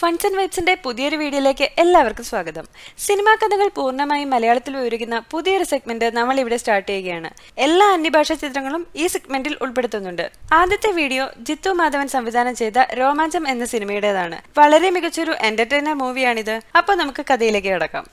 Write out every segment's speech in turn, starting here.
ഫൺസ് and വൈബ്സിന്റെ പുതിയൊരു വീഡിയോയിലേക്ക് എല്ലാവർക്കും സ്വാഗതം സിനിമാ കഥകൾ പൂർണ്ണമായും മലയാളത്തിൽ വിവരിക്കുന്ന പുതിയൊരു സെഗ്മെന്റ് നമ്മൾ ഇവിടെ സ്റ്റാർട്ട് ചെയ്യുകയാണ് എല്ലാ അന്യഭാഷാ ചിത്രങ്ങളും ഈ സെഗ്മെന്റിൽ ഉൾപ്പെടുത്തുന്നുണ്ട് ആദ്യത്തെ വീഡിയോ ജിത്തു മാധവൻ സംവിധാനം ചെയ്ത രോമാഞ്ചം എന്ന സിനിമയുടേതാണ് വളരെ മികച്ചൊരു എന്റർടൈനർ മൂവിയാണിത് അപ്പോൾ നമുക്ക് കഥയിലേക്ക് കിടക്കാം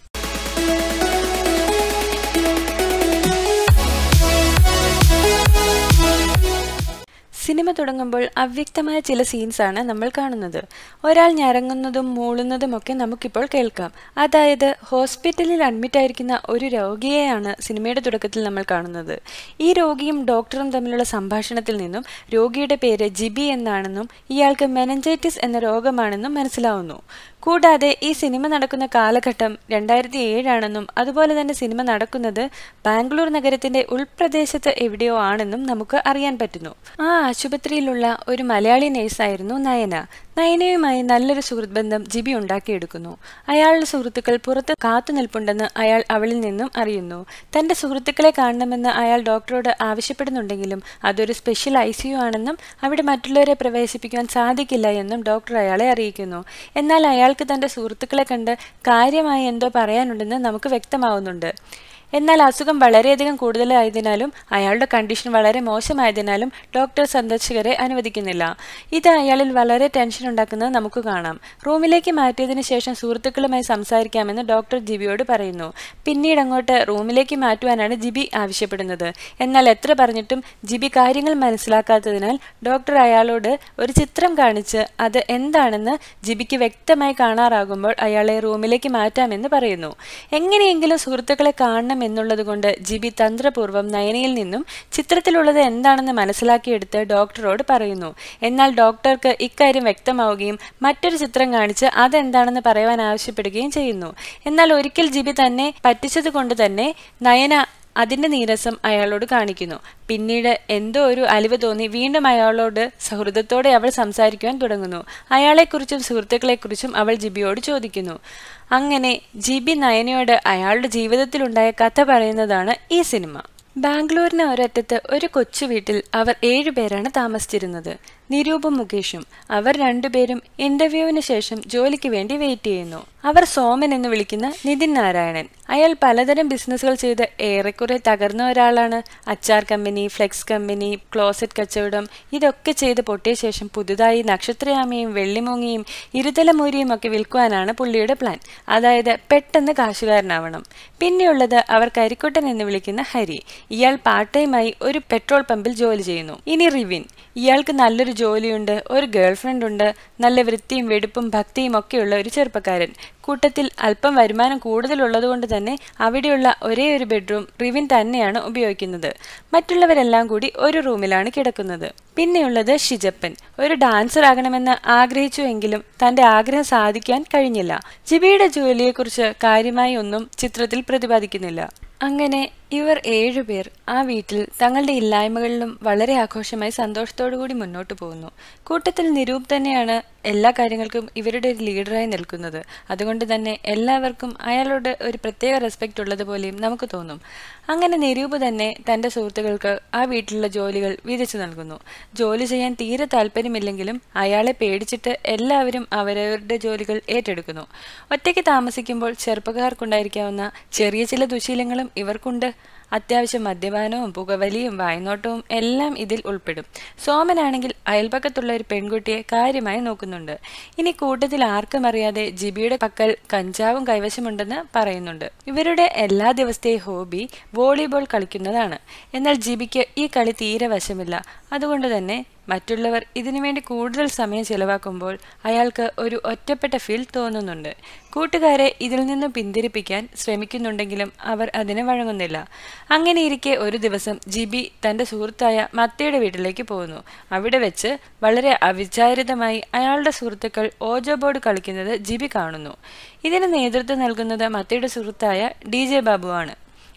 സിനിമ തുടങ്ങുമ്പോൾ അവ്യക്തമായ ചില സീൻസാണ് നമ്മൾ കാണുന്നത് ഒരാൾ ഞരങ്ങുന്നതും മൂളുന്നതും ഒക്കെ നമുക്കിപ്പോൾ കേൾക്കാം അതായത് ഹോസ്പിറ്റലിൽ അഡ്മിറ്റ് ആയിരിക്കുന്ന ഒരു രോഗിയെയാണ് സിനിമയുടെ തുടക്കത്തിൽ നമ്മൾ കാണുന്നത് ഈ രോഗിയും ഡോക്ടറും തമ്മിലുള്ള സംഭാഷണത്തിൽ നിന്നും രോഗിയുടെ പേര് ജിബി എന്നാണെന്നും ഇയാൾക്ക് മെനഞ്ചൈറ്റിസ് എന്ന രോഗമാണെന്നും മനസ്സിലാവുന്നു കൂടാതെ ഈ സിനിമ നടക്കുന്ന കാലഘട്ടം രണ്ടായിരത്തി ഏഴാണെന്നും അതുപോലെ തന്നെ സിനിമ നടക്കുന്നത് ബാംഗ്ലൂർ നഗരത്തിന്റെ ഉൾപ്രദേശത്ത് എവിടെയോ ആണെന്നും നമുക്ക് അറിയാൻ പറ്റുന്നു ആ ആശുപത്രിയിലുള്ള ഒരു മലയാളി നേഴ്സായിരുന്നു നയന നയനയുമായി നല്ലൊരു സുഹൃത്ത് ബന്ധം ജിബി ഉണ്ടാക്കിയെടുക്കുന്നു അയാളുടെ സുഹൃത്തുക്കൾ പുറത്ത് കാത്തു നിൽപ്പുണ്ടെന്ന് അയാൾ അവളിൽ നിന്നും അറിയുന്നു തന്റെ സുഹൃത്തുക്കളെ കാണണമെന്ന് അയാൾ ഡോക്ടറോട് ആവശ്യപ്പെടുന്നുണ്ടെങ്കിലും അതൊരു സ്പെഷ്യൽ ഐ സി യു ആണെന്നും അവിടെ മറ്റുള്ളവരെ പ്രവേശിപ്പിക്കുവാൻ സാധിക്കില്ല എന്നും ഡോക്ടർ അയാളെ അറിയിക്കുന്നു എന്നാൽ അയാൾക്ക് തന്റെ സുഹൃത്തുക്കളെ കണ്ട് കാര്യമായി എന്തോ പറയാനുണ്ടെന്ന് നമുക്ക് വ്യക്തമാവുന്നുണ്ട് എന്നാൽ അസുഖം വളരെയധികം കൂടുതലായതിനാലും അയാളുടെ കണ്ടീഷൻ വളരെ മോശമായതിനാലും ഡോക്ടർ സന്ദർശകരെ അനുവദിക്കുന്നില്ല ഇത് അയാളിൽ വളരെ ടെൻഷൻ ഉണ്ടാക്കുന്നത് നമുക്ക് കാണാം റൂമിലേക്ക് മാറ്റിയതിനു ശേഷം സുഹൃത്തുക്കളുമായി സംസാരിക്കാമെന്ന് ഡോക്ടർ ജിബിയോട് പറയുന്നു പിന്നീട് അങ്ങോട്ട് റൂമിലേക്ക് മാറ്റുവാനാണ് ജിബി ആവശ്യപ്പെടുന്നത് എന്നാൽ എത്ര പറഞ്ഞിട്ടും ജിബി കാര്യങ്ങൾ മനസ്സിലാക്കാത്തതിനാൽ ഡോക്ടർ അയാളോട് ഒരു ചിത്രം കാണിച്ച് അത് എന്താണെന്ന് ജിബിക്ക് വ്യക്തമായി കാണാറാകുമ്പോൾ അയാളെ റൂമിലേക്ക് മാറ്റാമെന്ന് പറയുന്നു എങ്ങനെയെങ്കിലും സുഹൃത്തുക്കളെ കാണണം എന്നുള്ളത് കൊണ്ട് ജിബി തന്ത്രപൂർവ്വം നയനയിൽ നിന്നും ചിത്രത്തിലുള്ളത് എന്താണെന്ന് മനസ്സിലാക്കിയെടുത്ത് ഡോക്ടറോട് പറയുന്നു എന്നാൽ ഡോക്ടർക്ക് ഇക്കാര്യം വ്യക്തമാവുകയും മറ്റൊരു ചിത്രം കാണിച്ച് അതെന്താണെന്ന് പറയുവാൻ ആവശ്യപ്പെടുകയും ചെയ്യുന്നു എന്നാൽ ഒരിക്കൽ ജിബി തന്നെ പറ്റിച്ചത് കൊണ്ട് തന്നെ നയന അതിന്റെ നീരസം അയാളോട് കാണിക്കുന്നു പിന്നീട് എന്തോ ഒരു അലിവ് തോന്നി വീണ്ടും അയാളോട് സൗഹൃദത്തോടെ അവൾ സംസാരിക്കുവാൻ തുടങ്ങുന്നു അയാളെക്കുറിച്ചും സുഹൃത്തുക്കളെക്കുറിച്ചും അവൾ ജിബിയോട് ചോദിക്കുന്നു അങ്ങനെ ജിബി നയനയോട് അയാളുടെ ജീവിതത്തിലുണ്ടായ കഥ പറയുന്നതാണ് ഈ സിനിമ ബാംഗ്ലൂരിന് ഒരറ്റത്ത് ഒരു കൊച്ചു വീട്ടിൽ അവർ ഏഴുപേരാണ് താമസിച്ചിരുന്നത് നിരൂപും മുകേഷും അവർ രണ്ടുപേരും ഇന്റർവ്യൂവിന് ശേഷം ജോലിക്ക് വേണ്ടി വെയിറ്റ് ചെയ്യുന്നു അവർ സോമൻ എന്ന് വിളിക്കുന്ന നിതിൻ നാരായണൻ അയാൾ പലതരം ബിസിനസ്സുകൾ ചെയ്ത് ഏറെക്കുറെ തകർന്ന ഒരാളാണ് അച്ചാർ കമ്പനി ഫ്ലെക്സ് കമ്പനി ക്ലോസറ്റ് കച്ചവടം ഇതൊക്കെ ചെയ്ത് പൊട്ടിയ ശേഷം പുതുതായി നക്ഷത്രയാമയും വെള്ളിമൂങ്ങിയും ഇരുതലമൂരിയും ഒക്കെ വിൽക്കുവാനാണ് പുള്ളിയുടെ പ്ലാൻ അതായത് പെട്ടെന്ന് കാശുകാരനാവണം പിന്നെയുള്ളത് അവർ കരിക്കുട്ടൻ എന്ന് വിളിക്കുന്ന ഹരി ഇയാൾ പാർട്ട് ടൈമായി ഒരു പെട്രോൾ പമ്പിൽ ജോലി ചെയ്യുന്നു ഇനി റിവിൻ ഇയാൾക്ക് നല്ലൊരു ജോലിയുണ്ട് ഒരു ഗേൾഫ്രണ്ട് ഉണ്ട് നല്ല വൃത്തിയും വെടുപ്പും ഭക്തിയും ഒക്കെയുള്ള ഒരു ചെറുപ്പക്കാരൻ കൂട്ടത്തിൽ അല്പം വരുമാനം കൂടുതലുള്ളതുകൊണ്ട് തന്നെ അവിടെയുള്ള ഒരേ ഒരു ബെഡ്റൂം റിവിൻ തന്നെയാണ് ഉപയോഗിക്കുന്നത് മറ്റുള്ളവരെല്ലാം കൂടി ഒരു റൂമിലാണ് കിടക്കുന്നത് പിന്നെയുള്ളത് ഷിജപ്പൻ ഒരു ഡാൻസർ ആകണമെന്ന് ആഗ്രഹിച്ചുവെങ്കിലും തന്റെ ആഗ്രഹം സാധിക്കാൻ കഴിഞ്ഞില്ല ജിബിയുടെ ജോലിയെക്കുറിച്ച് കാര്യമായി ഒന്നും ചിത്രത്തിൽ പ്രതിപാദിക്കുന്നില്ല അങ്ങനെ ഇവർ ഏഴുപേർ ആ വീട്ടിൽ തങ്ങളുടെ ഇല്ലായ്മകളിലും വളരെ ആഘോഷമായി സന്തോഷത്തോടു കൂടി മുന്നോട്ട് പോകുന്നു കൂട്ടത്തിൽ നിരൂപ് തന്നെയാണ് എല്ലാ കാര്യങ്ങൾക്കും ഇവരുടെ ഒരു ലീഡറായി നിൽക്കുന്നത് അതുകൊണ്ട് തന്നെ എല്ലാവർക്കും അയാളോട് ഒരു പ്രത്യേക റെസ്പെക്റ്റ് ഉള്ളതുപോലെയും നമുക്ക് തോന്നും അങ്ങനെ നിരൂപ് തന്നെ തന്റെ സുഹൃത്തുക്കൾക്ക് ആ വീട്ടിലുള്ള ജോലികൾ വീതിച്ചു നൽകുന്നു ജോലി ചെയ്യാൻ തീരെ താല്പര്യമില്ലെങ്കിലും അയാളെ പേടിച്ചിട്ട് എല്ലാവരും അവരവരുടെ ജോലികൾ ഏറ്റെടുക്കുന്നു ഒറ്റയ്ക്ക് താമസിക്കുമ്പോൾ ചെറുപ്പക്കാർക്കുണ്ടായിരിക്കാവുന്ന ചെറിയ ചില ദുശീലങ്ങളും ഇവർക്കുണ്ട് അത്യാവശ്യം മദ്യപാനവും പുകവലിയും വായ്നോട്ടവും എല്ലാം ഇതിൽ ഉൾപ്പെടും സോമനാണെങ്കിൽ അയൽപക്കത്തുള്ള ഒരു പെൺകുട്ടിയെ കാര്യമായി നോക്കുന്നുണ്ട് ഇനി കൂട്ടത്തിൽ ആർക്കും അറിയാതെ ജിബിയുടെ പക്കൽ കഞ്ചാവും കൈവശമുണ്ടെന്ന് പറയുന്നുണ്ട് ഇവരുടെ എല്ലാ ദിവസത്തെയും ഹോബി വോളിബോൾ കളിക്കുന്നതാണ് എന്നാൽ ജിബിക്ക് ഈ കളി തീരെ വശമില്ല അതുകൊണ്ട് തന്നെ മറ്റുള്ളവർ ഇതിനുവേണ്ടി കൂടുതൽ സമയം ചിലവാക്കുമ്പോൾ അയാൾക്ക് ഒരു ഒറ്റപ്പെട്ട ഫീൽ തോന്നുന്നുണ്ട് കൂട്ടുകാരെ ഇതിൽ നിന്ന് പിന്തിരിപ്പിക്കാൻ ശ്രമിക്കുന്നുണ്ടെങ്കിലും അവർ അതിന് വഴങ്ങുന്നില്ല അങ്ങനെയിരിക്കെ ഒരു ദിവസം ജിബി തന്റെ സുഹൃത്തായ മത്തയുടെ വീട്ടിലേക്ക് പോകുന്നു അവിടെ വെച്ച് വളരെ അവിചാരിതമായി അയാളുടെ സുഹൃത്തുക്കൾ ഓജോ ബോർഡ് കളിക്കുന്നത് ജിബി കാണുന്നു ഇതിന് നേതൃത്വം നൽകുന്നത് മത്തയുടെ സുഹൃത്തായ ഡി ജെ ബാബുവാണ്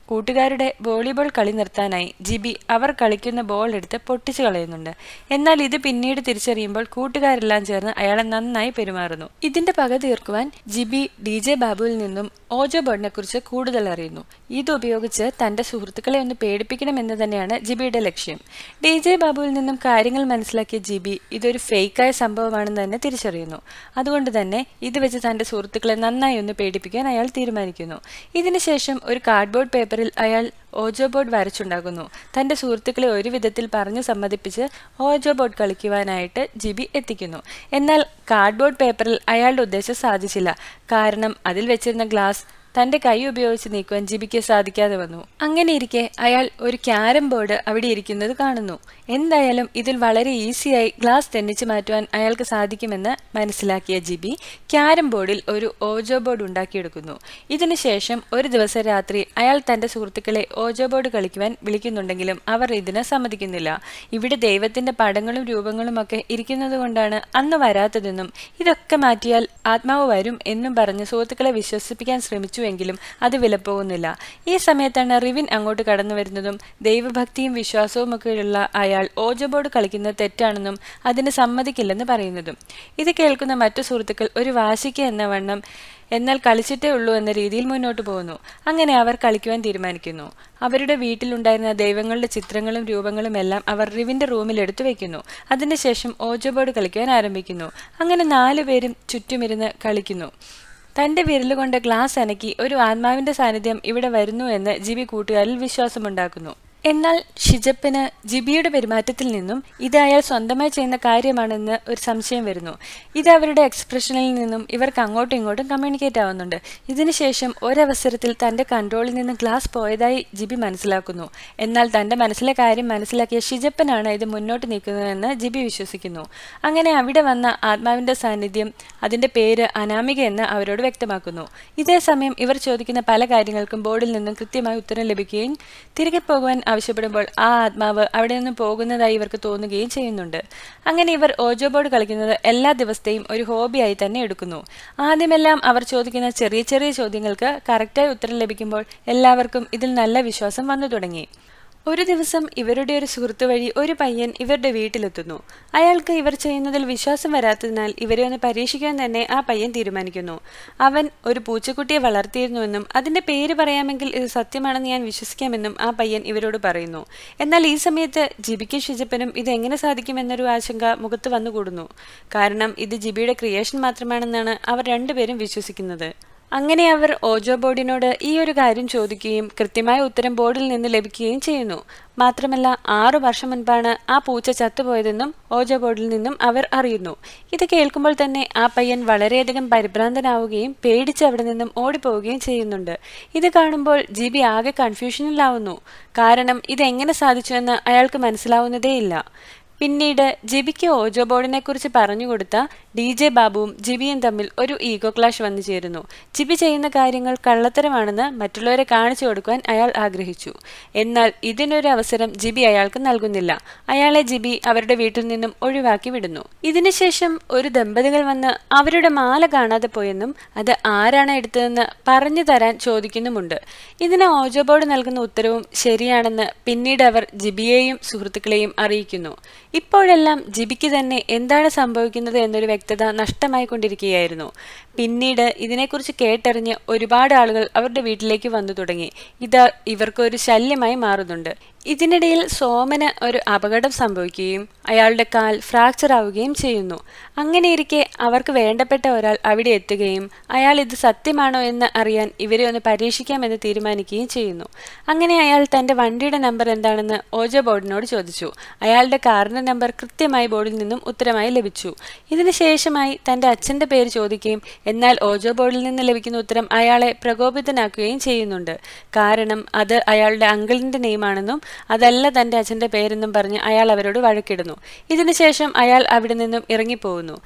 കൂട്ടുകാരുടെ വോളിബോൾ കളി നിർത്താനായി ജിബി അവർ കളിക്കുന്ന ബോൾ എടുത്ത് പൊട്ടിച്ചു കളയുന്നുണ്ട് എന്നാൽ ഇത് പിന്നീട് തിരിച്ചറിയുമ്പോൾ കൂട്ടുകാരെല്ലാം ചേർന്ന് അയാളെ നന്നായി പെരുമാറുന്നു ഇതിന്റെ പക തീർക്കുവാൻ ജിബി ഡി ജെ ബാബുവിൽ നിന്നും ഓജോ ബോർഡിനെ കുറിച്ച് കൂടുതൽ അറിയുന്നു ഇത് ഉപയോഗിച്ച് തന്റെ സുഹൃത്തുക്കളെ ഒന്ന് പേടിപ്പിക്കണമെന്ന് തന്നെയാണ് ജിബിയുടെ ലക്ഷ്യം ഡി ജെ ബാബുവിൽ നിന്നും കാര്യങ്ങൾ മനസ്സിലാക്കിയ ജിബി ഇതൊരു ഫേക്കായ സംഭവമാണെന്ന് തന്നെ തിരിച്ചറിയുന്നു അതുകൊണ്ട് തന്നെ ഇത് വെച്ച് തന്റെ സുഹൃത്തുക്കളെ നന്നായി ഒന്ന് പേടിപ്പിക്കാൻ അയാൾ തീരുമാനിക്കുന്നു ഇതിനുശേഷം ഒരു കാർഡ്ബോർഡ് പേപ്പറിൽ അയാൾ ഓജോ ബോർഡ് വരച്ചുണ്ടാകുന്നു തന്റെ സുഹൃത്തുക്കളെ ഒരു വിധത്തിൽ പറഞ്ഞു സമ്മതിപ്പിച്ച് ഓജോ ബോർഡ് കളിക്കുവാനായിട്ട് ജിബി എത്തിക്കുന്നു എന്നാൽ കാർഡ്ബോർഡ് പേപ്പറിൽ അയാളുടെ ഉദ്ദേശം സാധിച്ചില്ല കാരണം അതിൽ വെച്ചിരുന്ന ഗ്ലാസ് തന്റെ കൈ ഉപയോഗിച്ച് നീക്കുവാൻ ജിബിക്ക് സാധിക്കാതെ വന്നു അങ്ങനെ ഇരിക്കെ അയാൾ ഒരു ക്യാരം ബോർഡ് അവിടെ ഇരിക്കുന്നത് കാണുന്നു എന്തായാലും ഇതിൽ വളരെ ഈസിയായി ഗ്ലാസ് തെന്നിച്ചു മാറ്റുവാൻ അയാൾക്ക് സാധിക്കുമെന്ന് മനസ്സിലാക്കിയ ജിബി ക്യാരം ബോർഡിൽ ഒരു ഓജോ ബോർഡ് ഉണ്ടാക്കിയെടുക്കുന്നു ഇതിനുശേഷം ഒരു ദിവസം രാത്രി അയാൾ തന്റെ സുഹൃത്തുക്കളെ ഓജോ ബോർഡ് കളിക്കുവാൻ വിളിക്കുന്നുണ്ടെങ്കിലും അവർ ഇതിന് സമ്മതിക്കുന്നില്ല ഇവിടെ ദൈവത്തിന്റെ പടങ്ങളും രൂപങ്ങളും ഒക്കെ ഇരിക്കുന്നത് കൊണ്ടാണ് അന്ന് വരാത്തതെന്നും ഇതൊക്കെ മാറ്റിയാൽ ആത്മാവ് വരും എന്നും പറഞ്ഞ് സുഹൃത്തുക്കളെ വിശ്വസിപ്പിക്കാൻ ശ്രമിച്ചു എങ്കിലും അത് വിലപ്പോകുന്നില്ല ഈ സമയത്താണ് റിവിൻ അങ്ങോട്ട് കടന്നു വരുന്നതും ദൈവഭക്തിയും വിശ്വാസവും ഒക്കെയുള്ള അയാൾ ഓജബോർഡ് കളിക്കുന്നത് തെറ്റാണെന്നും അതിന് സമ്മതിക്കില്ലെന്ന് പറയുന്നതും ഇത് കേൾക്കുന്ന മറ്റു സുഹൃത്തുക്കൾ ഒരു വാശിക്ക് എന്ന വണ്ണം എന്നാൽ കളിച്ചിട്ടേ ഉള്ളൂ എന്ന രീതിയിൽ മുന്നോട്ട് പോകുന്നു അങ്ങനെ അവർ കളിക്കുവാൻ തീരുമാനിക്കുന്നു അവരുടെ വീട്ടിലുണ്ടായിരുന്ന ദൈവങ്ങളുടെ ചിത്രങ്ങളും രൂപങ്ങളും എല്ലാം അവർ റിവിന്റെ റൂമിൽ എടുത്തു വെക്കുന്നു അതിനുശേഷം ഓജോബോർഡ് കളിക്കുവാൻ ആരംഭിക്കുന്നു അങ്ങനെ നാലുപേരും ചുറ്റുമിരുന്ന് കളിക്കുന്നു തന്റെ വിരലുകൊണ്ട് ഗ്ലാസ് അനക്കി ഒരു ആത്മാവിന്റെ സാന്നിധ്യം ഇവിടെ വരുന്നു എന്ന് ജിബി കൂട്ടുകാരിൽ വിശ്വാസമുണ്ടാക്കുന്നു എന്നാൽ ഷിജപ്പിന് ജിബിയുടെ പെരുമാറ്റത്തിൽ നിന്നും ഇത് അയാൾ സ്വന്തമായി ചെയ്യുന്ന കാര്യമാണെന്ന് ഒരു സംശയം വരുന്നു ഇത് അവരുടെ എക്സ്പ്രഷനിൽ നിന്നും ഇവർക്ക് അങ്ങോട്ടും ഇങ്ങോട്ടും കമ്മ്യൂണിക്കേറ്റ് ആവുന്നുണ്ട് ഇതിനുശേഷം ഒരവസരത്തിൽ തന്റെ കൺട്രോളിൽ നിന്ന് ഗ്ലാസ് പോയതായി ജിബി മനസ്സിലാക്കുന്നു എന്നാൽ തന്റെ മനസ്സിലെ കാര്യം മനസ്സിലാക്കിയ ഷിജപ്പനാണ് ഇത് മുന്നോട്ട് നീക്കുന്നതെന്ന് ജിബി വിശ്വസിക്കുന്നു അങ്ങനെ അവിടെ വന്ന ആത്മാവിന്റെ സാന്നിധ്യം അതിന്റെ പേര് അനാമിക എന്ന് അവരോട് വ്യക്തമാക്കുന്നു ഇതേ സമയം ഇവർ ചോദിക്കുന്ന പല കാര്യങ്ങൾക്കും ബോർഡിൽ നിന്നും കൃത്യമായി ഉത്തരം ലഭിക്കുകയും തിരികെ പോകുവാൻ ആവശ്യപ്പെടുമ്പോൾ ആ ആത്മാവ് അവിടെ നിന്ന് പോകുന്നതായി ഇവർക്ക് തോന്നുകയും ചെയ്യുന്നുണ്ട് അങ്ങനെ ഇവർ ഓജോ ബോർഡ് കളിക്കുന്നത് എല്ലാ ദിവസത്തെയും ഒരു ഹോബിയായി തന്നെ എടുക്കുന്നു ആദ്യമെല്ലാം അവർ ചോദിക്കുന്ന ചെറിയ ചെറിയ ചോദ്യങ്ങൾക്ക് കറക്റ്റായി ഉത്തരം ലഭിക്കുമ്പോൾ എല്ലാവർക്കും ഇതിൽ നല്ല വിശ്വാസം വന്നു തുടങ്ങി ഒരു ദിവസം ഇവരുടെ ഒരു സുഹൃത്ത് വഴി ഒരു പയ്യൻ ഇവരുടെ വീട്ടിലെത്തുന്നു അയാൾക്ക് ഇവർ ചെയ്യുന്നതിൽ വിശ്വാസം വരാത്തതിനാൽ ഇവരെ ഒന്ന് പരീക്ഷിക്കാൻ തന്നെ ആ പയ്യൻ തീരുമാനിക്കുന്നു അവൻ ഒരു പൂച്ചക്കുട്ടിയെ വളർത്തിയിരുന്നുവെന്നും അതിന്റെ പേര് പറയാമെങ്കിൽ ഇത് സത്യമാണെന്ന് ഞാൻ വിശ്വസിക്കാമെന്നും ആ പയ്യൻ ഇവരോട് പറയുന്നു എന്നാൽ ഈ സമയത്ത് ജിബിക്കും ഷിജപ്പനും ഇത് എങ്ങനെ സാധിക്കുമെന്നൊരു ആശങ്ക മുഖത്ത് വന്നുകൂടുന്നു കാരണം ഇത് ജിബിയുടെ ക്രിയേഷൻ മാത്രമാണെന്നാണ് അവർ രണ്ടുപേരും വിശ്വസിക്കുന്നത് അങ്ങനെ അവർ ഓജോ ബോർഡിനോട് ഈ ഒരു കാര്യം ചോദിക്കുകയും കൃത്യമായ ഉത്തരം ബോർഡിൽ നിന്ന് ലഭിക്കുകയും ചെയ്യുന്നു മാത്രമല്ല ആറു വർഷം മുൻപാണ് ആ പൂച്ച ചത്തുപോയതെന്നും ഓജോ ബോർഡിൽ നിന്നും അവർ അറിയുന്നു ഇത് കേൾക്കുമ്പോൾ തന്നെ ആ പയ്യൻ വളരെയധികം പരിഭ്രാന്തനാവുകയും പേടിച്ച് അവിടെ നിന്നും ഓടിപ്പോവുകയും ചെയ്യുന്നുണ്ട് ഇത് കാണുമ്പോൾ ജി ബി ആകെ കൺഫ്യൂഷനിലാവുന്നു കാരണം ഇത് എങ്ങനെ സാധിച്ചുവെന്ന് അയാൾക്ക് മനസ്സിലാവുന്നതേയില്ല പിന്നീട് ജിബിക്ക് ഓജോ ബോർഡിനെ കുറിച്ച് പറഞ്ഞുകൊടുത്ത ഡി ജെ ബാബുവും ജിബിയും തമ്മിൽ ഒരു ഈഗോ ക്ലാഷ് വന്നു ചേരുന്നു ജിബി ചെയ്യുന്ന കാര്യങ്ങൾ കള്ളത്തരമാണെന്ന് മറ്റുള്ളവരെ കാണിച്ചു കൊടുക്കുവാൻ അയാൾ ആഗ്രഹിച്ചു എന്നാൽ ഇതിനൊരു അവസരം ജിബി അയാൾക്ക് നൽകുന്നില്ല അയാളെ ജിബി അവരുടെ വീട്ടിൽ നിന്നും ഒഴിവാക്കി വിടുന്നു ഇതിനുശേഷം ഒരു ദമ്പതികൾ വന്ന് അവരുടെ മാല കാണാതെ പോയെന്നും അത് ആരാണ് എടുത്തതെന്ന് പറഞ്ഞു തരാൻ ചോദിക്കുന്നുമുണ്ട് ഇതിന് ഓജോ ബോർഡ് നൽകുന്ന ഉത്തരവും ശരിയാണെന്ന് പിന്നീട് അവർ ജിബിയെയും സുഹൃത്തുക്കളെയും അറിയിക്കുന്നു ഇപ്പോഴെല്ലാം ജിബിക്ക് തന്നെ എന്താണ് സംഭവിക്കുന്നത് എന്നൊരു വ്യക്തത നഷ്ടമായി കൊണ്ടിരിക്കുകയായിരുന്നു പിന്നീട് ഇതിനെക്കുറിച്ച് കേട്ടറിഞ്ഞ് ഒരുപാട് ആളുകൾ അവരുടെ വീട്ടിലേക്ക് വന്നു തുടങ്ങി ഇത് ഇവർക്ക് ഒരു ശല്യമായി മാറുന്നുണ്ട് ഇതിനിടയിൽ സോമന് ഒരു അപകടം സംഭവിക്കുകയും അയാളുടെ കാൽ ഫ്രാക്ചർ ആവുകയും ചെയ്യുന്നു അങ്ങനെയിരിക്കെ അവർക്ക് വേണ്ടപ്പെട്ട ഒരാൾ അവിടെ എത്തുകയും അയാൾ ഇത് സത്യമാണോ എന്ന് അറിയാൻ ഇവരെ ഒന്ന് പരീക്ഷിക്കാമെന്ന് തീരുമാനിക്കുകയും ചെയ്യുന്നു അങ്ങനെ അയാൾ തന്റെ വണ്ടിയുടെ നമ്പർ എന്താണെന്ന് ഓജോ ബോർഡിനോട് ചോദിച്ചു അയാളുടെ കാറിന്റെ നമ്പർ കൃത്യമായി ബോർഡിൽ നിന്നും ഉത്തരമായി ലഭിച്ചു ഇതിന് ശേഷമായി തന്റെ അച്ഛന്റെ പേര് ചോദിക്കുകയും എന്നാൽ ഓജോ ബോർഡിൽ നിന്ന് ലഭിക്കുന്ന ഉത്തരം അയാളെ പ്രകോപിതനാക്കുകയും ചെയ്യുന്നുണ്ട് കാരണം അത് അയാളുടെ അങ്കിളിന്റെ നെയിമാണെന്നും അതല്ല തന്റെ അച്ഛന്റെ പേരെന്നും പറഞ്ഞ് അയാൾ അവരോട് വഴക്കിടുന്നു ഇതിനുശേഷം അയാൾ അവിടെ നിന്നും ഇറങ്ങിപ്പോകുന്നു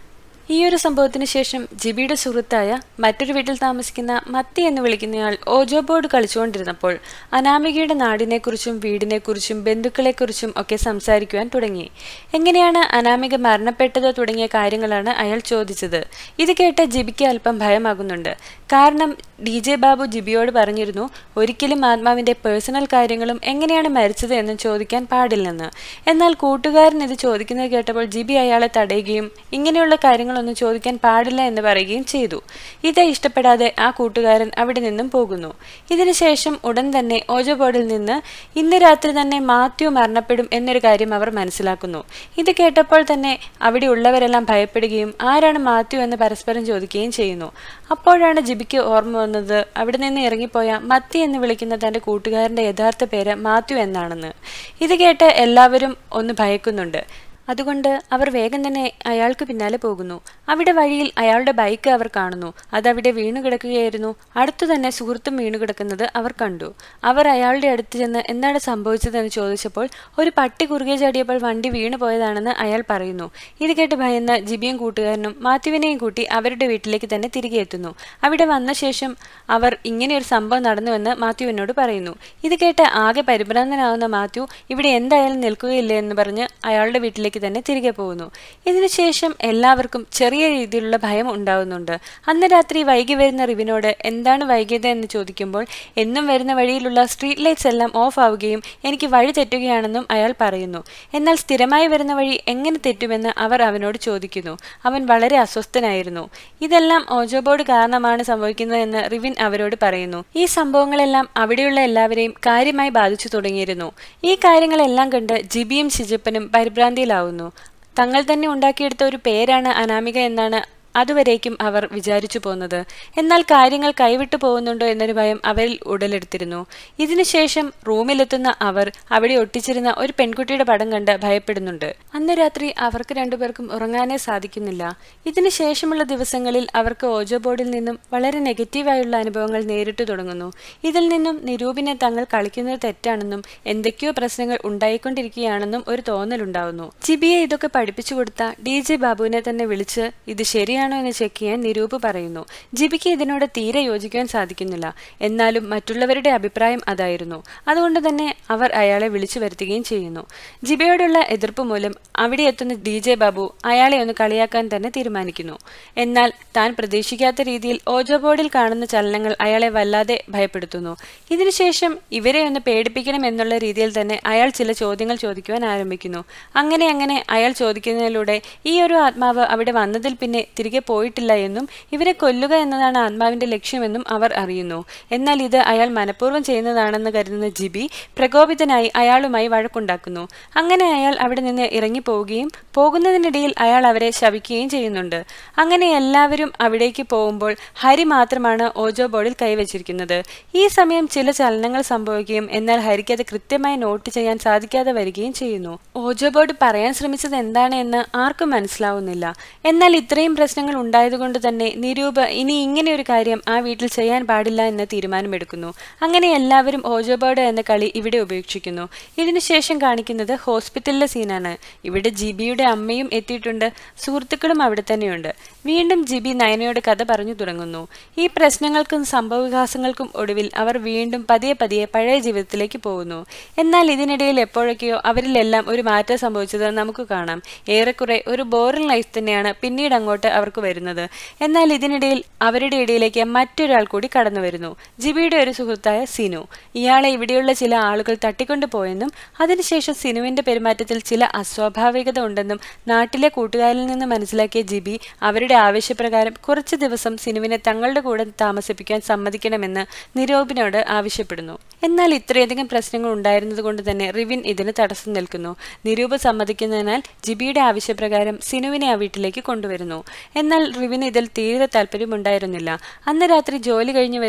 ഈ ഒരു സംഭവത്തിന് ശേഷം ജിബിയുടെ സുഹൃത്തായ മറ്റൊരു വീട്ടിൽ താമസിക്കുന്ന മത്തി എന്ന് വിളിക്കുന്നയാൾ ഓജോ ബോർഡ് കളിച്ചുകൊണ്ടിരുന്നപ്പോൾ അനാമികയുടെ നാടിനെക്കുറിച്ചും വീടിനെക്കുറിച്ചും ബന്ധുക്കളെക്കുറിച്ചും ഒക്കെ സംസാരിക്കുവാൻ തുടങ്ങി എങ്ങനെയാണ് അനാമിക മരണപ്പെട്ടത് തുടങ്ങിയ കാര്യങ്ങളാണ് അയാൾ ചോദിച്ചത് ഇത് കേട്ട് ജിബിക്ക് അല്പം ഭയമാകുന്നുണ്ട് കാരണം ഡി ജെ ബാബു ജിബിയോട് പറഞ്ഞിരുന്നു ഒരിക്കലും ആത്മാവിന്റെ പേഴ്സണൽ കാര്യങ്ങളും എങ്ങനെയാണ് മരിച്ചത് എന്ന് ചോദിക്കാൻ പാടില്ലെന്ന് എന്നാൽ കൂട്ടുകാരൻ ഇത് ചോദിക്കുന്നത് കേട്ടപ്പോൾ ജിബി അയാളെ തടയുകയും ഇങ്ങനെയുള്ള കാര്യങ്ങളൊന്നും ചോദിക്കാൻ പാടില്ല എന്ന് പറയുകയും ചെയ്തു ഇത് ഇഷ്ടപ്പെടാതെ ആ കൂട്ടുകാരൻ അവിടെ നിന്നും പോകുന്നു ഇതിനുശേഷം ഉടൻ തന്നെ ഓജോ ബോർഡിൽ നിന്ന് ഇന്ന് രാത്രി തന്നെ മാത്യു മരണപ്പെടും എന്നൊരു കാര്യം അവർ മനസ്സിലാക്കുന്നു ഇത് കേട്ടപ്പോൾ തന്നെ അവിടെ ഉള്ളവരെല്ലാം ഭയപ്പെടുകയും ആരാണ് മാത്യു എന്ന് പരസ്പരം ചോദിക്കുകയും ചെയ്യുന്നു അപ്പോഴാണ് ജിബിക്ക് ഓർമ്മ വന്നത് അവിടെ നിന്ന് ഇറങ്ങിപ്പോയ മത്തി എന്ന് വിളിക്കുന്ന തന്റെ കൂട്ടുകാരന്റെ യഥാർത്ഥ പേര് മാത്യു എന്നാണെന്ന് ഇത് കേട്ട് എല്ലാവരും ഒന്ന് ഭയക്കുന്നുണ്ട് അതുകൊണ്ട് അവർ വേഗം തന്നെ അയാൾക്ക് പിന്നാലെ പോകുന്നു അവിടെ വഴിയിൽ അയാളുടെ ബൈക്ക് അവർ കാണുന്നു അതവിടെ വീണു കിടക്കുകയായിരുന്നു അടുത്തു തന്നെ സുഹൃത്തും വീണു കിടക്കുന്നത് അവർ കണ്ടു അവർ അയാളുടെ അടുത്ത് ചെന്ന് എന്താണ് സംഭവിച്ചതെന്ന് ചോദിച്ചപ്പോൾ ഒരു പട്ടി കുറുകെ ചാടിയപ്പോൾ വണ്ടി വീണു പോയതാണെന്ന് അയാൾ പറയുന്നു ഇത് കേട്ട് ഭയന്ന ജിബിയും കൂട്ടുകാരനും മാത്യുവിനെയും കൂട്ടി അവരുടെ വീട്ടിലേക്ക് തന്നെ തിരികെ എത്തുന്നു അവിടെ വന്ന ശേഷം അവർ ഇങ്ങനെ ഒരു സംഭവം നടന്നുവെന്ന് മാത്യുവിനോട് പറയുന്നു ഇത് കേട്ട് ആകെ പരിഭ്രാന്തനാവുന്ന മാത്യു ഇവിടെ എന്തായാലും നിൽക്കുകയില്ല എന്ന് പറഞ്ഞ് അയാളുടെ വീട്ടിലേക്ക് തന്നെ തിരികെ പോകുന്നു ഇതിനുശേഷം എല്ലാവർക്കും ചെറിയ രീതിയിലുള്ള ഭയം ഉണ്ടാവുന്നുണ്ട് അന്ന് രാത്രി വൈകി വരുന്ന റിവിനോട് എന്താണ് വൈകിയത് എന്ന് ചോദിക്കുമ്പോൾ എന്നും വരുന്ന വഴിയിലുള്ള സ്ട്രീറ്റ് ലൈറ്റ്സ് എല്ലാം ഓഫ് ആവുകയും എനിക്ക് വഴി തെറ്റുകയാണെന്നും അയാൾ പറയുന്നു എന്നാൽ സ്ഥിരമായി വരുന്ന വഴി എങ്ങനെ തെറ്റുമെന്ന് അവർ അവനോട് ചോദിക്കുന്നു അവൻ വളരെ അസ്വസ്ഥനായിരുന്നു ഇതെല്ലാം ഓജോ ബോർഡ് കാരണമാണ് സംഭവിക്കുന്നതെന്ന് റിവിൻ അവരോട് പറയുന്നു ഈ സംഭവങ്ങളെല്ലാം അവിടെയുള്ള എല്ലാവരെയും കാര്യമായി ബാധിച്ചു തുടങ്ങിയിരുന്നു ഈ കാര്യങ്ങളെല്ലാം കണ്ട് ജിബിയും ഷിജപ്പനും പരിഭ്രാന്തിയിലാവുന്നു തങ്ങൾ തന്നെ ഉണ്ടാക്കിയെടുത്ത ഒരു പേരാണ് അനാമിക എന്നാണ് അതുവരേക്കും അവർ വിചാരിച്ചു പോന്നത് എന്നാൽ കാര്യങ്ങൾ കൈവിട്ടു പോകുന്നുണ്ടോ എന്നൊരു ഭയം അവരിൽ ഉടലെടുത്തിരുന്നു ഇതിനുശേഷം റൂമിലെത്തുന്ന അവർ അവിടെ ഒട്ടിച്ചിരുന്ന ഒരു പെൺകുട്ടിയുടെ പടം കണ്ട് ഭയപ്പെടുന്നുണ്ട് അന്ന് രാത്രി അവർക്ക് രണ്ടുപേർക്കും ഉറങ്ങാനേ സാധിക്കുന്നില്ല ഇതിനുശേഷമുള്ള ദിവസങ്ങളിൽ അവർക്ക് ഓജോ ബോർഡിൽ നിന്നും വളരെ നെഗറ്റീവായുള്ള അനുഭവങ്ങൾ നേരിട്ടു തുടങ്ങുന്നു ഇതിൽ നിന്നും നിരൂപിനെ തങ്ങൾ കളിക്കുന്നത് തെറ്റാണെന്നും എന്തൊക്കെയോ പ്രശ്നങ്ങൾ ഉണ്ടായിക്കൊണ്ടിരിക്കുകയാണെന്നും ഒരു തോന്നലുണ്ടാവുന്നു ജിബിയെ ഇതൊക്കെ പഠിപ്പിച്ചു കൊടുത്ത ഡി ജെ ബാബുവിനെ തന്നെ വിളിച്ച് ഇത് ശരിയാണോ എന്ന് ചെക്ക് ചെയ്യാൻ നിരൂപ് പറയുന്നു ജിബിക്ക് ഇതിനോട് തീരെ യോജിക്കാൻ സാധിക്കുന്നില്ല എന്നാലും മറ്റുള്ളവരുടെ അഭിപ്രായം അതായിരുന്നു അതുകൊണ്ട് തന്നെ അവർ അയാളെ വിളിച്ചു വരുത്തുകയും ചെയ്യുന്നു ജിബിയോടുള്ള എതിർപ്പ് മൂലം അവിടെ എത്തുന്ന ഡി ജെ ബാബു അയാളെ ഒന്ന് കളിയാക്കാൻ തന്നെ തീരുമാനിക്കുന്നു എന്നാൽ താൻ പ്രതീക്ഷിക്കാത്ത രീതിയിൽ ഓജോ ബോർഡിൽ കാണുന്ന ചലനങ്ങൾ അയാളെ വല്ലാതെ ഭയപ്പെടുത്തുന്നു ഇതിനുശേഷം ഇവരെ ഒന്ന് പേടിപ്പിക്കണം എന്നുള്ള രീതിയിൽ തന്നെ അയാൾ ചില ചോദ്യങ്ങൾ ചോദിക്കുവാൻ ആരംഭിക്കുന്നു അങ്ങനെ അങ്ങനെ അയാൾ ചോദിക്കുന്നതിലൂടെ ഈ ഒരു ആത്മാവ് അവിടെ വന്നതിൽ പിന്നെ തിരികെ പോയിട്ടില്ല എന്നും ഇവരെ കൊല്ലുക എന്നതാണ് ആത്മാവിന്റെ ലക്ഷ്യമെന്നും അവർ അറിയുന്നു എന്നാൽ ഇത് അയാൾ മനഃപൂർവ്വം ചെയ്യുന്നതാണെന്ന് കരുതുന്ന ജിബി പ്രകോപിതനായി അയാളുമായി വഴക്കുണ്ടാക്കുന്നു അങ്ങനെ അയാൾ അവിടെ നിന്ന് ഇറങ്ങിപ്പോവുകയും പോകുന്നതിനിടയിൽ അയാൾ അവരെ ശവിക്കുകയും ചെയ്യുന്നുണ്ട് അങ്ങനെ എല്ലാവരും അവിടേക്ക് പോകുമ്പോൾ ഹരി മാത്രമാണ് ഓജോ ബോർഡിൽ കൈവച്ചിരിക്കുന്നത് ഈ സമയം ചില ചലനങ്ങൾ സംഭവിക്കുകയും എന്നാൽ ഹരിക്ക് അത് കൃത്യമായി നോട്ട് ചെയ്യാൻ സാധിക്കാതെ വരികയും ചെയ്യുന്നു ഓജോ ബോർഡ് പറയാൻ ശ്രമിച്ചത് എന്താണ് എന്ന് ആർക്കും മനസ്സിലാവുന്നില്ല എന്നാൽ ഇത്രയും പ്രശ്നങ്ങൾ ഉണ്ടായതുകൊണ്ട് തന്നെ നിരൂപ് ഇനി ഇങ്ങനെ ഒരു കാര്യം ആ വീട്ടിൽ ചെയ്യാൻ പാടില്ല എന്ന് തീരുമാനമെടുക്കുന്നു അങ്ങനെ എല്ലാവരും ഓജോ ബോർഡ് എന്ന കളി ഇവിടെ ഉപേക്ഷിക്കുന്നു ഇതിനുശേഷം കാണിക്കുന്നത് ഹോസ്പിറ്റലിലെ സീനാണ് ഇവിടെ ജിബിയുടെ അമ്മയും എത്തിയിട്ടുണ്ട് സുഹൃത്തുക്കളും അവിടെ തന്നെയുണ്ട് വീണ്ടും ജിബി നയനയോട് കഥ പറഞ്ഞു തുടങ്ങുന്നു ഈ പ്രശ്നങ്ങൾക്കും സംഭവവികാസങ്ങൾക്കും ഒടുവിൽ അവർ വീണ്ടും പതിയെ പതിയെ പഴയ ജീവിതത്തിലേക്ക് പോകുന്നു എന്നാൽ ഇതിനിടയിൽ എപ്പോഴൊക്കെയോ അവരിലെല്ലാം ഒരു മാറ്റം സംഭവിച്ചത് നമുക്ക് കാണാം ഏറെക്കുറെ ഒരു ബോറിംഗ് ലൈഫ് തന്നെയാണ് പിന്നീട് അങ്ങോട്ട് അവർക്ക് വരുന്നത് എന്നാൽ ഇതിനിടയിൽ അവരുടെ ഇടയിലേക്ക് മറ്റൊരാൾ കൂടി കടന്നു വരുന്നു ജിബിയുടെ ഒരു സുഹൃത്തായ സിനു ഇയാളെ ഇവിടെയുള്ള ചില ആളുകൾ തട്ടിക്കൊണ്ടു പോയെന്നും അതിനുശേഷം സിനുവിന്റെ പെരുമാറ്റത്തിൽ ചില അസ്വാഭാവികത ഉണ്ടെന്നും നാട്ടിലെ കൂട്ടുകാരിൽ നിന്ന് മനസ്സിലാക്കിയ ജിബി അവരുടെ ആവശ്യപ്രകാരം കുറച്ചു ദിവസം സിനുവിനെ തങ്ങളുടെ കൂടെ താമസിപ്പിക്കാൻ സമ്മതിക്കണമെന്ന് നിരോപിനോട് ആവശ്യപ്പെടുന്നു എന്നാൽ ഇത്രയധികം പ്രശ്നങ്ങൾ ഉണ്ടായിരുന്നത് കൊണ്ട് തന്നെ റിവിൻ ഇതിന് തടസ്സം നിൽക്കുന്നു നിരൂപ് സമ്മതിക്കുന്നതിനാൽ ജിബിയുടെ ആവശ്യപ്രകാരം സിനുവിനെ ആ വീട്ടിലേക്ക് കൊണ്ടുവരുന്നു എന്നാൽ റിവിന് ഇതിൽ തീരെ താല്പര്യമുണ്ടായിരുന്നില്ല അന്ന് രാത്രി ജോലി കഴിഞ്ഞ് വരുന്ന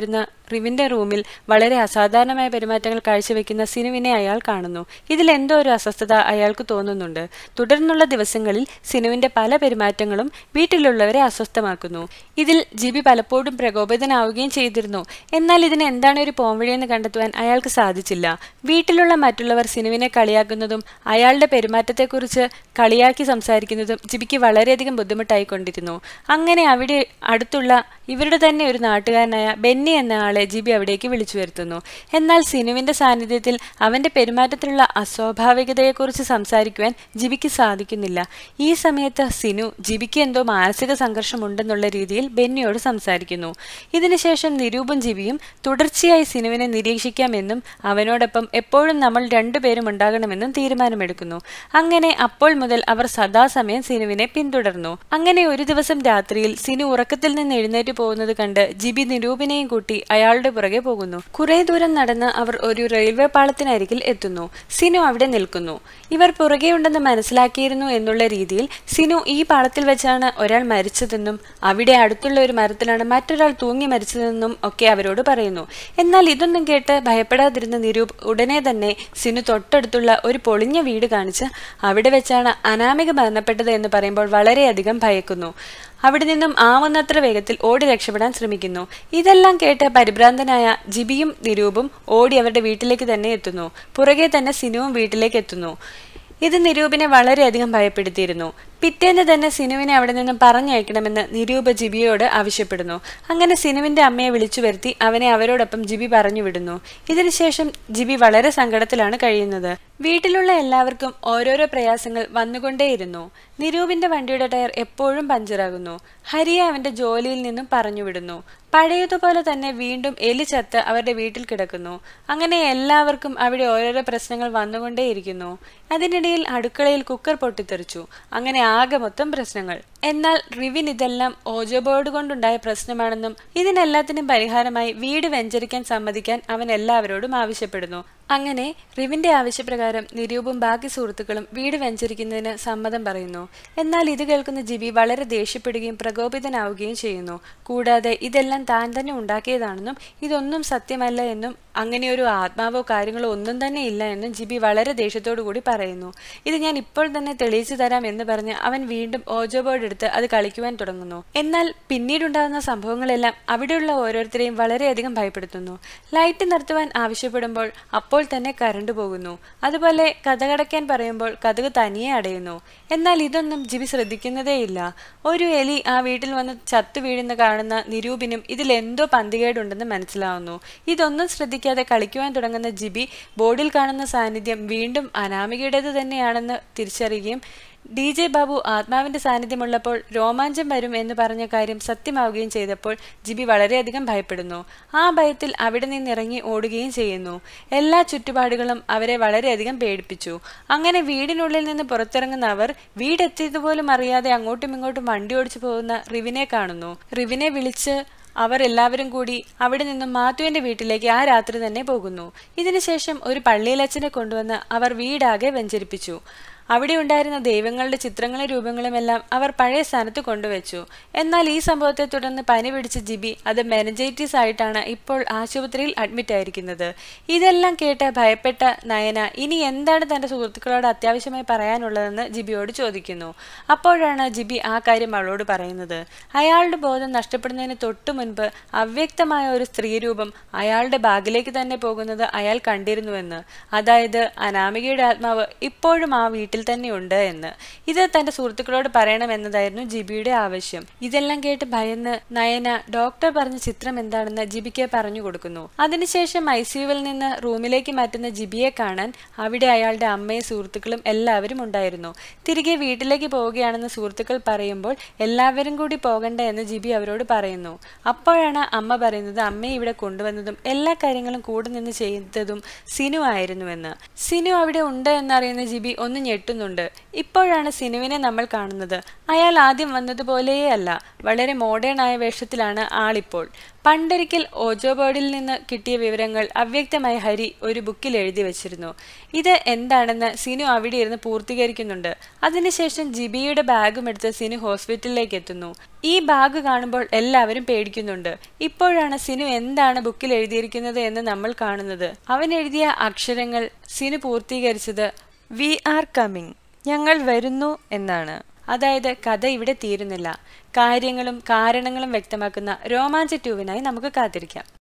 റിവിന്റെ റൂമിൽ വളരെ അസാധാരണമായ പെരുമാറ്റങ്ങൾ കാഴ്ചവെക്കുന്ന സിനുവിനെ അയാൾ കാണുന്നു ഇതിൽ എന്തോ ഒരു അസ്വസ്ഥത അയാൾക്ക് തോന്നുന്നുണ്ട് തുടർന്നുള്ള ദിവസങ്ങളിൽ സിനുവിന്റെ പല പെരുമാറ്റങ്ങളും വീട്ടിലുള്ളവരെ അസ്വസ്ഥമാക്കുന്നു ഇതിൽ ജിബി പലപ്പോഴും പ്രകോപിതനാവുകയും ചെയ്തിരുന്നു എന്നാൽ ഇതിന് എന്താണ് ഒരു പോംവഴിയെന്ന് കണ്ടെത്തുവാൻ അയാൾക്ക് സാധിച്ചില്ല വീട്ടിലുള്ള മറ്റുള്ളവർ സിനുവിനെ കളിയാക്കുന്നതും അയാളുടെ പെരുമാറ്റത്തെക്കുറിച്ച് കളിയാക്കി സംസാരിക്കുന്നതും ജിബിക്ക് വളരെയധികം ബുദ്ധിമുട്ടായിക്കൊണ്ടിരുന്നു അങ്ങനെ അവിടെ അടുത്തുള്ള ഇവരുടെ തന്നെ ഒരു നാട്ടുകാരനായ ബെന്നി എന്ന ആളെ ജിബി അവിടേക്ക് വിളിച്ചു വരുത്തുന്നു എന്നാൽ സിനുവിന്റെ സാന്നിധ്യത്തിൽ അവന്റെ പെരുമാറ്റത്തിലുള്ള അസ്വാഭാവികതയെക്കുറിച്ച് സംസാരിക്കുവാൻ ജിബിക്ക് സാധിക്കുന്നില്ല ഈ സമയത്ത് സിനു ജിബിക്ക് എന്തോ മാനസിക സംഘർഷമുണ്ടെന്നുള്ള രീതിയിൽ ബെന്നിയോട് സംസാരിക്കുന്നു ഇതിനുശേഷം നിരൂപും ജിബിയും തുടർച്ചയായി സിനുവിനെ നിരീക്ഷിക്കാമെന്നും അവനോടൊപ്പം എപ്പോഴും നമ്മൾ രണ്ടുപേരും ഉണ്ടാകണമെന്നും തീരുമാനമെടുക്കുന്നു അങ്ങനെ അപ്പോൾ മുതൽ അവർ സദാസമയം സിനുവിനെ പിന്തുടർന്നു അങ്ങനെ ഒരു ദിവസം രാത്രിയിൽ സിനു ഉറക്കത്തിൽ നിന്ന് എഴുന്നേറ്റ് പോകുന്നത് കണ്ട് ജിബി നിരൂപിനെയും കൂട്ടി അയാളുടെ പുറകെ പോകുന്നു കുറെ ദൂരം നടന്ന് അവർ ഒരു റെയിൽവേ പാളത്തിനരികിൽ എത്തുന്നു സിനു അവിടെ നിൽക്കുന്നു ഇവർ പുറകെയുണ്ടെന്ന് മനസ്സിലാക്കിയിരുന്നു എന്നുള്ള രീതിയിൽ സിനു ഈ പാളത്തിൽ വെച്ചാണ് ഒരാൾ മരിച്ചതെന്നും അവിടെ അടുത്തുള്ള ഒരു മരത്തിലാണ് മറ്റൊരാൾ തൂങ്ങി മരിച്ചതെന്നും ഒക്കെ അവരോട് പറയുന്നു എന്നാൽ ഇതൊന്നും കേട്ട് ഭയപ്പെടാതിരുന്ന നിരൂപ് ഉടനെ തന്നെ സിനു തൊട്ടടുത്തുള്ള ഒരു പൊളിഞ്ഞ വീട് കാണിച്ച് അവിടെ വെച്ചാണ് അനാമിക മരണപ്പെട്ടത് എന്ന് പറയുമ്പോൾ വളരെയധികം ഭയക്കുന്നു അവിടെ നിന്നും ആവുന്നത്ര വേഗത്തിൽ ഓടി രക്ഷപ്പെടാൻ ശ്രമിക്കുന്നു ഇതെല്ലാം കേട്ട് പരിഭ്രാന്തനായ ജിബിയും നിരൂപും ഓടി അവരുടെ വീട്ടിലേക്ക് തന്നെ എത്തുന്നു പുറകെ തന്നെ സിനുവും വീട്ടിലേക്ക് എത്തുന്നു ഇത് നിരൂപിനെ വളരെയധികം ഭയപ്പെടുത്തിയിരുന്നു പിറ്റേന്ന് തന്നെ സിനുവിനെ അവിടെ നിന്നും പറഞ്ഞയക്കണമെന്ന് നിരൂപ ജിബിയോട് ആവശ്യപ്പെടുന്നു അങ്ങനെ സിനുവിന്റെ അമ്മയെ വിളിച്ചു വരുത്തി അവനെ അവരോടൊപ്പം ജിബി പറഞ്ഞു വിടുന്നു ഇതിനുശേഷം ജിബി വളരെ സങ്കടത്തിലാണ് കഴിയുന്നത് വീട്ടിലുള്ള എല്ലാവർക്കും ഓരോരോ പ്രയാസങ്ങൾ വന്നുകൊണ്ടേയിരുന്നു നിരൂപിന്റെ വണ്ടിയുടെ ടയർ എപ്പോഴും പഞ്ചറാകുന്നു ഹരിയെ അവന്റെ ജോലിയിൽ നിന്നും പറഞ്ഞു വിടുന്നു പഴയതുപോലെ തന്നെ വീണ്ടും എലി ചത്ത് അവരുടെ വീട്ടിൽ കിടക്കുന്നു അങ്ങനെ എല്ലാവർക്കും അവിടെ ഓരോരോ പ്രശ്നങ്ങൾ വന്നുകൊണ്ടേയിരിക്കുന്നു അതിനിടയിൽ അടുക്കളയിൽ കുക്കർ പൊട്ടിത്തെറിച്ചു അങ്ങനെ ആകെ മൊത്തം പ്രശ്നങ്ങൾ എന്നാൽ റിവിൻ ഇതെല്ലാം ഓജോ ബോർഡ് കൊണ്ടുണ്ടായ പ്രശ്നമാണെന്നും ഇതിനെല്ലാത്തിനും പരിഹാരമായി വീട് വെഞ്ചരിക്കാൻ സമ്മതിക്കാൻ അവൻ എല്ലാവരോടും ആവശ്യപ്പെടുന്നു അങ്ങനെ റിവിന്റെ ആവശ്യപ്രകാരം നിരൂപും ബാക്കി സുഹൃത്തുക്കളും വീട് വെഞ്ചരിക്കുന്നതിന് സമ്മതം പറയുന്നു എന്നാൽ ഇത് കേൾക്കുന്ന ജിബി വളരെ ദേഷ്യപ്പെടുകയും പ്രകോപിതനാവുകയും ചെയ്യുന്നു കൂടാതെ ഇതെല്ലാം താൻ തന്നെ ഉണ്ടാക്കിയതാണെന്നും ഇതൊന്നും സത്യമല്ല എന്നും അങ്ങനെ ഒരു ആത്മാവോ കാര്യങ്ങളോ ഒന്നും തന്നെ ഇല്ല എന്നും ജിബി വളരെ ദേഷ്യത്തോടു കൂടി പറയുന്നു ഇത് ഞാൻ ഇപ്പോൾ തന്നെ തെളിയിച്ചു തരാം എന്ന് പറഞ്ഞ് അവൻ വീണ്ടും ഓജോ ബോർഡ് എടുത്ത് അത് കളിക്കുവാൻ തുടങ്ങുന്നു എന്നാൽ പിന്നീടുണ്ടാകുന്ന സംഭവങ്ങളെല്ലാം അവിടെയുള്ള ഓരോരുത്തരെയും വളരെയധികം ഭയപ്പെടുത്തുന്നു ലൈറ്റ് നിർത്തുവാൻ ആവശ്യപ്പെടുമ്പോൾ അപ്പോൾ തന്നെ കരണ്ട് പോകുന്നു അതുപോലെ കഥകടയ്ക്കാൻ പറയുമ്പോൾ കഥക് തനിയെ അടയുന്നു എന്നാൽ ഇതൊന്നും ജിബി ശ്രദ്ധിക്കുന്നതേയില്ല ഒരു എലി ആ വീട്ടിൽ വന്ന് ചത്തു വീഴുന്ന കാണുന്ന നിരൂപിനും ഇതിൽ എന്തോ പന്തികേടുണ്ടെന്ന് മനസ്സിലാവുന്നു ഇതൊന്നും ശ്രദ്ധിക്കാതെ കളിക്കുവാൻ തുടങ്ങുന്ന ജിബി ബോർഡിൽ കാണുന്ന സാന്നിധ്യം വീണ്ടും അനാമികയുടേത് തന്നെയാണെന്ന് തിരിച്ചറിയുകയും ഡി ജെ ബാബു ആത്മാവിന്റെ സാന്നിധ്യമുള്ളപ്പോൾ രോമാഞ്ചം വരും എന്ന് പറഞ്ഞ കാര്യം സത്യമാവുകയും ചെയ്തപ്പോൾ ജിബി വളരെയധികം ഭയപ്പെടുന്നു ആ ഭയത്തിൽ അവിടെ നിന്നിറങ്ങി ഓടുകയും ചെയ്യുന്നു എല്ലാ ചുറ്റുപാടുകളും അവരെ വളരെയധികം പേടിപ്പിച്ചു അങ്ങനെ വീടിനുള്ളിൽ നിന്ന് പുറത്തിറങ്ങുന്ന അവർ വീടെത്തിയതുപോലും അറിയാതെ അങ്ങോട്ടും ഇങ്ങോട്ടും വണ്ടി ഓടിച്ചു പോകുന്ന റിവിനെ കാണുന്നു റിവിനെ വിളിച്ച് അവർ എല്ലാവരും കൂടി അവിടെ നിന്നും മാത്തുവിന്റെ വീട്ടിലേക്ക് ആ രാത്രി തന്നെ പോകുന്നു ഇതിനുശേഷം ഒരു പള്ളിയിലച്ഛനെ കൊണ്ടുവന്ന് അവർ വീടാകെ വെഞ്ചരിപ്പിച്ചു അവിടെ ഉണ്ടായിരുന്ന ദൈവങ്ങളുടെ ചിത്രങ്ങളും രൂപങ്ങളുമെല്ലാം അവർ പഴയ സ്ഥാനത്ത് കൊണ്ടുവച്ചു എന്നാൽ ഈ സംഭവത്തെ തുടർന്ന് പനി പിടിച്ച ജിബി അത് മെനജൈറ്റിസ് ആയിട്ടാണ് ഇപ്പോൾ ആശുപത്രിയിൽ അഡ്മിറ്റ് ആയിരിക്കുന്നത് ഇതെല്ലാം കേട്ട് ഭയപ്പെട്ട നയന ഇനി എന്താണ് തന്റെ സുഹൃത്തുക്കളോട് അത്യാവശ്യമായി പറയാനുള്ളതെന്ന് ജിബിയോട് ചോദിക്കുന്നു അപ്പോഴാണ് ജിബി ആ കാര്യം അവളോട് പറയുന്നത് അയാളുടെ ബോധം നഷ്ടപ്പെടുന്നതിന് തൊട്ടു മുൻപ് അവ്യക്തമായ ഒരു സ്ത്രീരൂപം അയാളുടെ ബാഗിലേക്ക് തന്നെ പോകുന്നത് അയാൾ കണ്ടിരുന്നുവെന്ന് അതായത് അനാമികയുടെ ആത്മാവ് ഇപ്പോഴും ആ വീട്ടിൽ വീട്ടിൽ തന്നെ ഉണ്ട് എന്ന് ഇത് തന്റെ സുഹൃത്തുക്കളോട് പറയണമെന്നതായിരുന്നു ജിബിയുടെ ആവശ്യം ഇതെല്ലാം കേട്ട് ഭയന്ന് നയന ഡോക്ടർ പറഞ്ഞ ചിത്രം എന്താണെന്ന് ജിബിക്ക് പറഞ്ഞു കൊടുക്കുന്നു അതിനുശേഷം ഐ സിയുവിൽ നിന്ന് റൂമിലേക്ക് മാറ്റുന്ന ജിബിയെ കാണാൻ അവിടെ അയാളുടെ അമ്മയും സുഹൃത്തുക്കളും എല്ലാവരും ഉണ്ടായിരുന്നു തിരികെ വീട്ടിലേക്ക് പോവുകയാണെന്ന് സുഹൃത്തുക്കൾ പറയുമ്പോൾ എല്ലാവരും കൂടി പോകണ്ട എന്ന് ജിബി അവരോട് പറയുന്നു അപ്പോഴാണ് അമ്മ പറയുന്നത് അമ്മയെ ഇവിടെ കൊണ്ടുവന്നതും എല്ലാ കാര്യങ്ങളും കൂടെ നിന്ന് ചെയ്തതും സിനു ആയിരുന്നുവെന്ന് സിനു അവിടെ ഉണ്ട് എന്നറിയുന്ന ജിബി ഒന്ന് ഞെട്ടി ഞെട്ടുന്നുണ്ട് ഇപ്പോഴാണ് സിനുവിനെ നമ്മൾ കാണുന്നത് അയാൾ ആദ്യം വന്നതുപോലെയേ അല്ല വളരെ മോഡേൺ ആയ വേഷത്തിലാണ് ആളിപ്പോൾ പണ്ടൊരിക്കൽ ഓജോ ബോർഡിൽ നിന്ന് കിട്ടിയ വിവരങ്ങൾ അവ്യക്തമായി ഹരി ഒരു ബുക്കിൽ എഴുതി വെച്ചിരുന്നു ഇത് എന്താണെന്ന് സിനു അവിടെ ഇരുന്ന് പൂർത്തീകരിക്കുന്നുണ്ട് അതിനുശേഷം ജിബിയുടെ ബാഗും എടുത്ത് സിനു ഹോസ്പിറ്റലിലേക്ക് എത്തുന്നു ഈ ബാഗ് കാണുമ്പോൾ എല്ലാവരും പേടിക്കുന്നുണ്ട് ഇപ്പോഴാണ് സിനു എന്താണ് ബുക്കിൽ എഴുതിയിരിക്കുന്നത് എന്ന് നമ്മൾ കാണുന്നത് അവൻ എഴുതിയ അക്ഷരങ്ങൾ സിനു പൂർത്തീകരിച്ചത് വി ആർ കമ്മിങ് ഞങ്ങൾ വരുന്നു എന്നാണ് അതായത് കഥ ഇവിടെ തീരുന്നില്ല കാര്യങ്ങളും കാരണങ്ങളും വ്യക്തമാക്കുന്ന രോമാഞ്ച ട്യൂവിനായി നമുക്ക് കാത്തിരിക്കാം